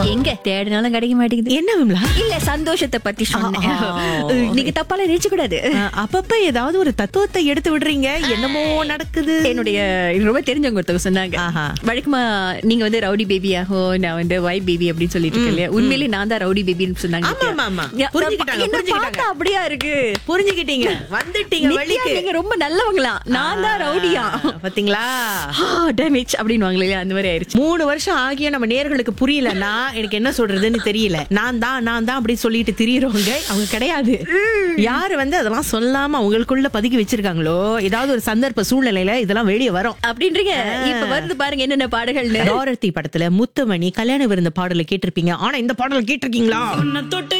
எங்க தேடினாலும் கிடைக்க மாட்டேங்குது என்ன விமலா இல்ல சந்தோஷத்தை பத்தி சொன்னேன் ஆ, ஆ. நீங்க தப்பால நினைச்சு கூடாது அஹ், அப்பப்ப ஏதாவது ஒரு தத்துவத்தை எடுத்து விடுறீங்க என்னமோ நடக்குது என்னுடைய ரொம்ப தெரிஞ்சவங்க ஒருத்தவங்க சொன்னாங்க ஆஹா. வழக்கமா நீங்க வந்து ரவுடி பேபி ஆகும் நான் வந்து ஒய் பேபி அப்படின்னு சொல்லிட்டு இருக்கேன் இல்லையா உண்மையிலேயே நான் தான் ரவுடி பேபின்னு சொன்னாங்க ஆமா, ஆமா, ஆமா. யா, புரிஞ்சுக்கிட்டாங்க, என்ன புரிஞ்சுக்கிட்டாங்க. பார்த்தா அப்படியா இருக்கு புரிஞ்சுக்கிட்டீங்க வந்துட்டீங்க நித்யா, வழிக்கு நீங்க ரொம்ப நல்லவங்களா நான் தான் ரவுடியா பாத்தீங்களா டேமேஜ் அப்படின்னு இல்லையா அந்த மாதிரி ஆயிருச்சு மூணு வருஷம் ஆகிய நம்ம நேர்களுக்கு புரியலன்னா எனக்கு என்ன சொல்றதுன்னு தெரியல நான் தான் நான் தான் அப்படி சொல்லிட்டு திரியறவங்க அவங்க கிடையாது யாரு வந்து அதெல்லாம் சொல்லாம அவங்களுக்குள்ள பதுக்கி வச்சிருக்காங்களோ ஏதாவது ஒரு சந்தர்ப்ப சூழ்நிலையில இதெல்லாம் வெளியே வரும் அப்படின்றீங்க இப்ப வந்து பாருங்க என்னென்ன பாடல்கள்னு டாரத்தி படத்துல முத்துமணி கல்யாண விருந்த பாடலை கேட்டிருப்பீங்க ஆனா இந்த பாடலை கேட்டிருக்கீங்களா